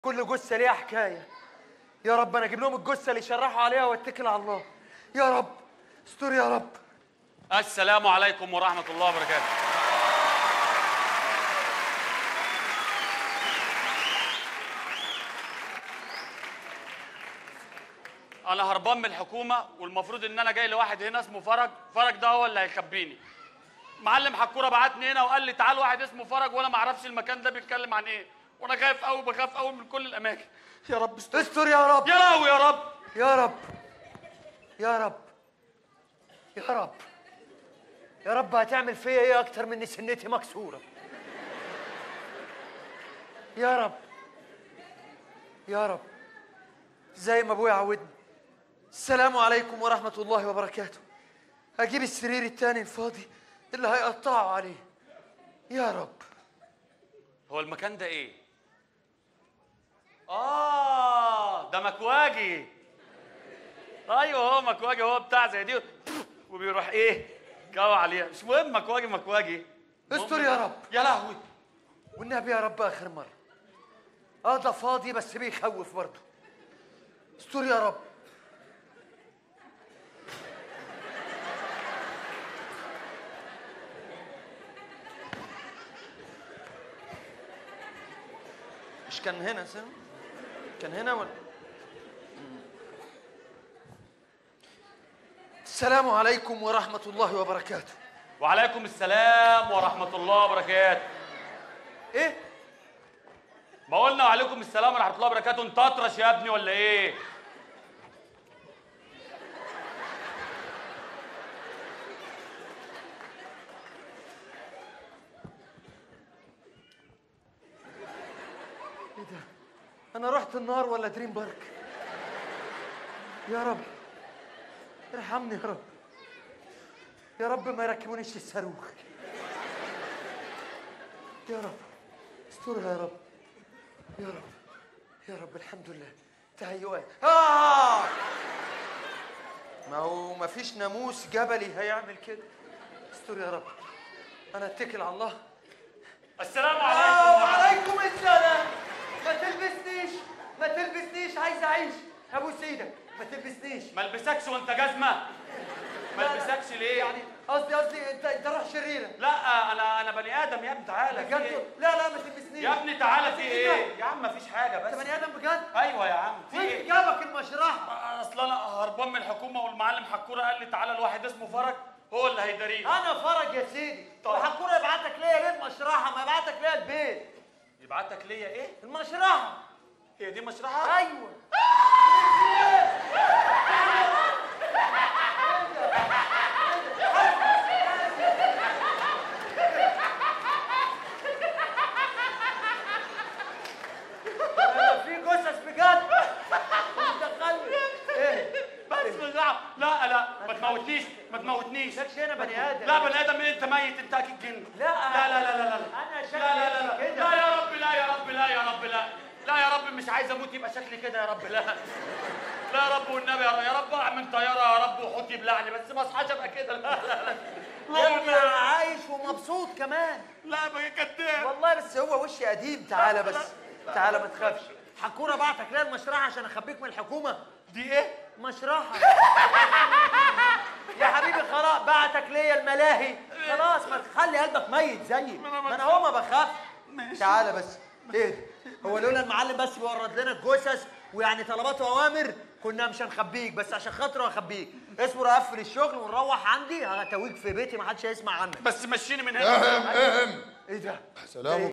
كل جثه ليها حكايه يا رب انا اجيب لهم الجثه اللي يشرحوا عليها واتكل على الله يا رب استر يا رب السلام عليكم ورحمة الله وبركاته أنا هربان من الحكومة والمفروض إن أنا جاي لواحد هنا اسمه فرج، فرج ده هو اللي هيخبيني. معلم حكورة بعتني هنا وقال لي تعال واحد اسمه فرج وأنا ما أعرفش المكان ده بيتكلم عن إيه، وأنا خايف أوي بخاف أوي من كل الأماكن. يا رب استر استر يا رب يا لهوي يا رب يا رب يا رب يا رب يا رب هتعمل فيا ايه اكتر من إن سنتي مكسوره يا رب يا رب زي ما ابويا عودني السلام عليكم ورحمه الله وبركاته هجيب السرير التاني الفاضي اللي هيقطعوا عليه يا رب هو المكان ده ايه؟ آه ده مكواجي أيوه هو مكواجي هو بتاع زي دي وبيروح إيه؟ جو عليها مش مهم مكواجي مكواجي استر يا رب يا لهوي والنبي يا رب اخر مره اه ده فاضي بس بيخوف برضه استر يا رب مش كان هنا سنة؟ كان هنا ولا السلام عليكم ورحمة الله وبركاته وعليكم السلام ورحمة الله وبركاته ايه؟ ما قلنا وعليكم السلام ورحمة الله وبركاته انت اطرش يا ابني ولا ايه؟ ايه ده؟ أنا رحت النار ولا دريم بارك؟ يا رب ارحمني يا رب يا رب ما يركبونيش الصاروخ يا رب استرها يا رب يا رب يا رب الحمد لله تهيؤات آه ما هو ما فيش ناموس جبلي هيعمل كده استر يا رب أنا اتكل على الله السلام آه عليكم وعليكم السلام ما تلبسنيش ما تلبسنيش عايز اعيش ابوس ايدك ما تلبسنيش ما البسكش وانت جزمة ما لا، لا. البسكش ليه؟ يعني قصدي قصدي انت انت روح شريره لا انا انا بني ادم يا ابني تعالى في بجد ايه؟ لا لا ما تلبسنيش يا ابني تعالى في إيه ده؟ ايه؟ يا عم مفيش حاجة انت بس بني ادم بجد ايوه يا عم في وين ايه؟ جابك المشرحه اصل انا هربان من الحكومه والمعلم حكوره قال لي تعالى لواحد اسمه فرج هو اللي هيداريني انا فرج يا سيدي طيب. وحكوره يبعتك ليا ليه المشرحه ما يبعتك ليا البيت يبعتك ليا ايه؟ المشرحه هي دي مشرحه؟ ايوه أنا في جثث بجد مدخلني ايه بس لا لا لا ما تموتنيش ما تموتنيش شكش هنا بني ادم لا بني ادم إيه؟ انت ميت انت اكيد جن لا. لا لا لا لا لا أنا شكلي لا لا لا كده. لا يا رب لا يا رب لا يا رب لا لا يا رب مش عايز اموت يبقى شكلي كده يا رب لا لا يا رب والنبي يا رب يا رب اقع من طياره يا رب وحوت يبلعني بس ما اصحاش ابقى كده لا لا لا يا لا ابني والنبي. عايش ومبسوط كمان لا بقى كداب والله بس هو وشي قديم تعالى بس تعالى ما تخافش حكوره بعتك ليا المشرحه عشان اخبيك من الحكومه دي ايه؟ مشرحه يا حبيبي خلاص بعتك ليا الملاهي خلاص ما تخلي قلبك ميت زيي ما انا هو ما بخاف تعالى بس ايه ده؟ هو لولا المعلم بس بيورد لنا الجثث ويعني طلبات واوامر كنا مش هنخبيك بس عشان خاطره هخبيك اصبر اقفل الشغل ونروح عندي هتويك في بيتي ما حدش هيسمع عنك بس مشيني من هنا اهم اهم ايه ده سلام